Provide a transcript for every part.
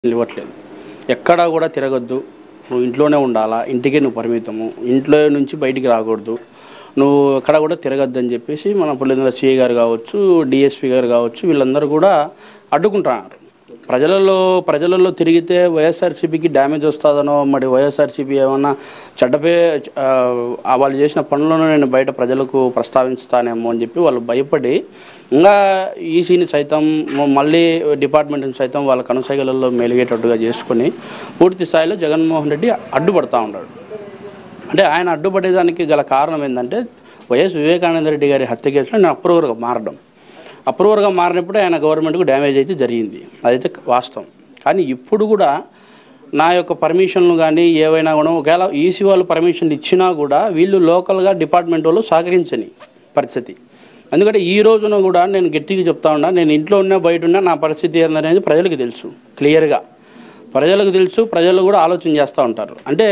ఇవ్వట్లేదు ఎక్కడా కూడా తిరగొద్దు నువ్వు ఇంట్లోనే ఉండాలా ఇంటికే నువ్వు పరిమితము ఇంట్లో నుంచి బయటికి రాకూడదు నువ్వు ఎక్కడ కూడా తిరగద్దు అని చెప్పేసి మన పులింద్ర సిఐ గారు కావచ్చు డిఎస్పి గారు కావచ్చు వీళ్ళందరూ కూడా అడ్డుకుంటున్నారు ప్రజలలో ప్రజలలో తిరిగితే వైఎస్ఆర్సీపీకి డ్యామేజ్ వస్తుందనో మరి వైఎస్ఆర్సీపీ ఏమన్నా చెడ్డపే ఆ, వాళ్ళు చేసిన పనులను నేను బయట ప్రజలకు ప్రస్తావిస్తానేమో అని చెప్పి వాళ్ళు భయపడి ఇంకా ఈసీని సైతం మ- మళ్ళీ డిపార్ట్మెంట్ని సైతం వాళ్ళ కనుసైగలలో మెలిగేటట్టుగా చేసుకొని పూర్తి స్థాయిలో జగన్మోహన్ రెడ్డి అడ్డుపడతా ఉన్నాడు అంటే ఆయన అడ్డుపడేదానికి గల కారణం ఏంటంటే వైఎస్ వివేకానంద రెడ్డి గారి హత్య కేసులో నేను అప్రూవర్గా మారడం అప్రూవర్గా మారినప్పుడు ఆయన గవర్నమెంట్కు డ్యామేజ్ అయితే జరిగింది అదైతే వాస్తవం కానీ ఇప్పుడు కూడా నా యొక్క పర్మిషన్లు కానీ ఏవైనా కూడా ఒకవేళ ఈసీ వాళ్ళు పర్మిషన్లు ఇచ్చినా కూడా వీళ్ళు లోకల్గా డిపార్ట్మెంట్ వాళ్ళు సహకరించని పరిస్థితి ఎందుకంటే ఈ రోజున కూడా నేను గట్టిగా చెప్తా ఉన్నా నేను ఇంట్లో ఉన్నా బయట ఉన్నా నా పరిస్థితి ఏందనేది ప్రజలకు తెలుసు క్లియర్గా ప్రజలకు తెలుసు ప్రజలు కూడా ఆలోచన చేస్తూ ఉంటారు అంటే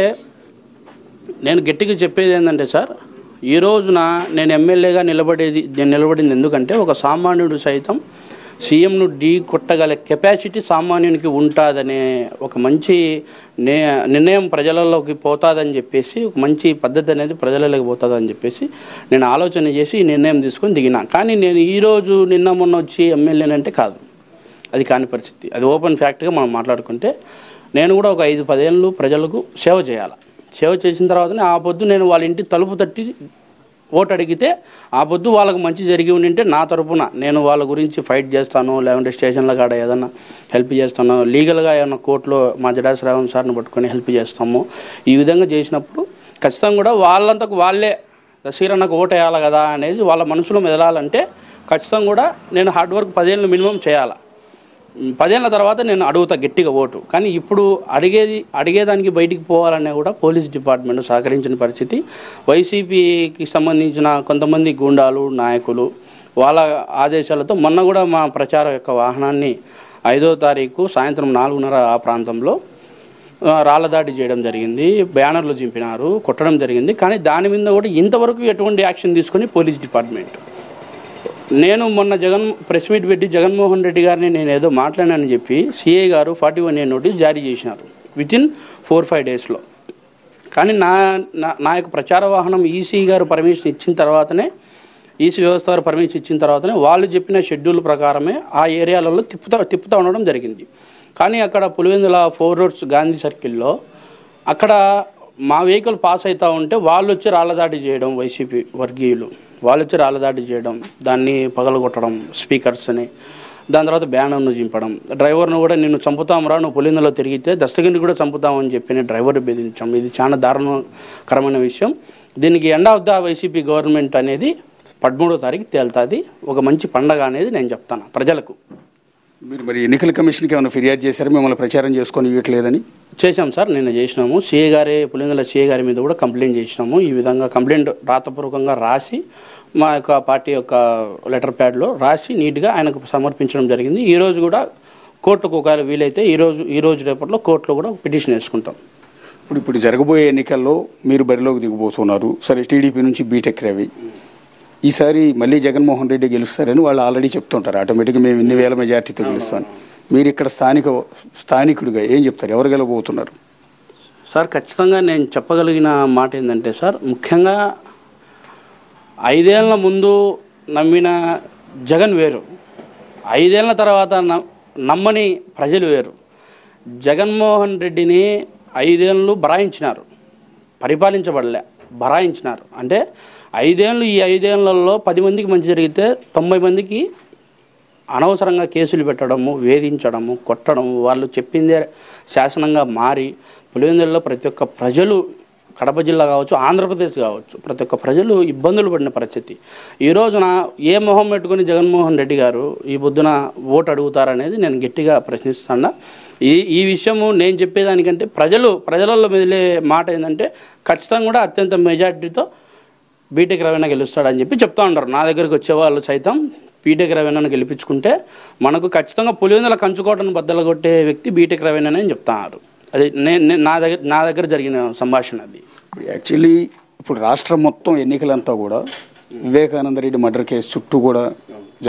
నేను గట్టిగా చెప్పేది ఏంటంటే సార్ ఈ రోజున నేను ఎమ్మెల్యేగా నిలబడేది నేను నిలబడింది ఎందుకంటే ఒక సామాన్యుడు సైతం సీఎంను ఢీ కొట్టగల కెపాసిటీ సామాన్యునికి ఉంటుందనే ఒక మంచి నే నిర్ణయం ప్రజలలోకి పోతుందని చెప్పేసి ఒక మంచి పద్ధతి అనేది ప్రజలలోకి పోతుందని చెప్పేసి నేను ఆలోచన చేసి ఈ నిర్ణయం తీసుకొని దిగినా కానీ నేను ఈరోజు నిన్న మొన్న వచ్చి ఎమ్మెల్యేనంటే కాదు అది కాని పరిస్థితి అది ఓపెన్ ఫ్యాక్ట్గా మనం మాట్లాడుకుంటే నేను కూడా ఒక ఐదు పదేళ్ళు ప్రజలకు సేవ చేయాలి సేవ చేసిన తర్వాతనే ఆ పొద్దు నేను వాళ్ళ ఇంటి తలుపు తట్టి ఓటు అడిగితే ఆ పొద్దు వాళ్ళకు మంచి జరిగి ఉండింటే నా తరపున నేను వాళ్ళ గురించి ఫైట్ చేస్తాను లేకుంటే స్టేషన్ల కాడ ఏదన్నా హెల్ప్ చేస్తాను లీగల్గా ఏమన్నా కోర్టులో మా జడాస్ రావణ్ సార్ని పట్టుకొని హెల్ప్ చేస్తాము ఈ విధంగా చేసినప్పుడు ఖచ్చితంగా కూడా వాళ్ళంతకు వాళ్ళే సీరన్నకు ఓటు వేయాలి కదా అనేది వాళ్ళ మనసులో మెదలాలంటే ఖచ్చితంగా కూడా నేను హార్డ్ వర్క్ పదేళ్ళు మినిమం చేయాలి ఉమ్, పదేళ్ల తర్వాత నేను అడుగుతా గట్టిగా ఓటు కానీ ఇప్పుడు అడిగేది అడిగేదానికి బయటికి పోవాలనే కూడా పోలీస్ డిపార్ట్మెంట్ సహకరించిన పరిస్థితి వైసీపీకి సంబంధించిన కొంతమంది గూండాలు నాయకులు వాళ్ళ ఆదేశాలతో మొన్న కూడా మా ప్రచారం యొక్క వాహనాన్ని ఐదో తారీఖు సాయంత్రం నాలుగున్నర ఆ ప్రాంతంలో ఆ, రాళ్ల దాడి చేయడం జరిగింది బ్యానర్లు చింపినారు కొట్టడం జరిగింది కానీ దాని మీద కూడా ఇంతవరకు ఎటువంటి యాక్షన్ తీసుకొని పోలీస్ డిపార్ట్మెంట్ నేను మొన్న జగన్ ప్రెస్ మీట్ పెట్టి జగన్మోహన్ రెడ్డి గారిని నేను ఏదో మాట్లాడానని చెప్పి సిఐ గారు ఫార్టీ వన్ ఏ నోటీస్ జారీ చేసినారు విత్ ఇన్ ఫోర్ ఫైవ్ డేస్లో కానీ నా నా నా యొక్క ప్రచార వాహనం ఈసీ గారు పర్మిషన్ ఇచ్చిన తర్వాతనే ఈసీ వ్యవస్థ వారు పర్మిషన్ ఇచ్చిన తర్వాతనే వాళ్ళు చెప్పిన షెడ్యూల్ ప్రకారమే ఆ ఏరియాలలో తిప్పుతా తిప్పుతా ఉండడం జరిగింది కానీ అక్కడ పులివెందుల ఫోర్ రోడ్స్ గాంధీ సర్కిల్లో అక్కడ మా వెహికల్ పాస్ అవుతూ ఉంటే వాళ్ళు వచ్చి రాళ్ళదాడి చేయడం వైసీపీ వర్గీయులు వాళ్ళు వచ్చి రాళ్ళదాడి చేయడం దాన్ని పగలగొట్టడం స్పీకర్స్ని దాని తర్వాత బ్యానర్ను చింపడం డ్రైవర్ను కూడా నిన్ను చంపుతాంరా నువ్వు పులిందలో తిరిగితే దస్తగిరిని కూడా చంపుతామని చెప్పి నేను డ్రైవర్ బెదిరించాం ఇది చాలా దారుణకరమైన విషయం దీనికి end of the YCP government అనేది పదమూడో తారీఖు తేలుతుంది ఒక మంచి పండగ అనేది నేను చెప్తాను ప్రజలకు మీరు మరి ఎన్నికల కమిషన్కి ఏమైనా ఫిర్యాదు చేశారు మిమ్మల్ని ప్రచారం చేసుకొని ఇవ్వట్లేదని చేశాం సార్ నిన్న చేసినాము సిఏ గారి పులిందల సిఏ గారి మీద కూడా కంప్లైంట్ చేసినాము ఈ విధంగా కంప్లైంట్ రాతపూర్వకంగా రాసి మా యొక్క పార్టీ యొక్క లెటర్ ప్యాడ్లో రాసి నీట్గా ఆయనకు సమర్పించడం జరిగింది ఈ రోజు కూడా కోర్టుకు ఒకవేళ వీలైతే ఈ రోజు ఈ రోజు రేపట్లో కోర్టులో కూడా పిటిషన్ వేసుకుంటాం ఇప్పుడు ఇప్పుడు జరగబోయే ఎన్నికల్లో మీరు బరిలోకి దిగబోతున్నారు సరే టీడీపీ నుంచి బీటెక్ రవి ఈసారి మళ్ళీ జగన్మోహన్ రెడ్డి గెలుస్తారని వాళ్ళు ఆల్రెడీ చెప్తుంటారు ఆటోమేటిక్గా మేము ఇన్ని వేల మెజార్టీతో గెలుస్తాను మీరు ఇక్కడ స్థానిక స్థానికుడిగా ఏం చెప్తారు ఎవరు గెలబోతున్నారు సార్ ఖచ్చితంగా నేను చెప్పగలిగిన మాట ఏంటంటే సార్ ముఖ్యంగా ఐదేళ్ల ముందు నమ్మిన జగన్ వేరు ఐదేళ్ల తర్వాత న- నమ్మని ప్రజలు వేరు జగన్మోహన్ రెడ్డిని ఐదేళ్ళు బరాయించినారు పరిపాలించబడలే బరాయించినారు అంటే ఐదేళ్ళు ఈ ఐదేళ్లలో పది మందికి మంచి జరిగితే తొంభై మందికి అనవసరంగా కేసులు పెట్టడము వేధించడము కొట్టడము వాళ్ళు చెప్పిందే శాసనంగా మారి పులివెందులలో ప్రతి ఒక్క ప్రజలు కడప జిల్లా కావచ్చు ఆంధ్రప్రదేశ్ కావచ్చు ప్రతి ఒక్క ప్రజలు ఇబ్బందులు పడిన పరిస్థితి ఈ రోజున ఏ మొహం పెట్టుకుని జగన్మోహన్ రెడ్డి గారు ఈ పొద్దున ఓటు అడుగుతారనేది నేను గట్టిగా ప్రశ్నిస్తాను ఈ ఈ విషయము నేను చెప్పేదానికంటే ప్రజలు ప్రజలలో మెదిలే మాట ఏంటంటే ఖచ్చితంగా కూడా అత్యంత మెజార్టీతో బీటెక్ రవీణ గెలుస్తాడని చెప్పి చెప్తా ఉంటారు నా దగ్గరికి వచ్చేవాళ్ళు సైతం బీటెక్ రవీణను గెలిపించుకుంటే మనకు ఖచ్చితంగా పులివెందుల కంచుకోటను బద్దలు కొట్టే వ్యక్తి బీటెక్ రవీణనే అని చెప్తున్నారు అది నేను నేను- నా దగ్గర నా దగ్గర జరిగిన సంభాషణ అది ఇప్పుడు యాక్చువల్లీ ఇప్పుడు రాష్ట్రం మొత్తం ఎన్నికలంతా కూడా వివేకానంద రెడ్డి మర్డర్ కేసు చుట్టూ కూడా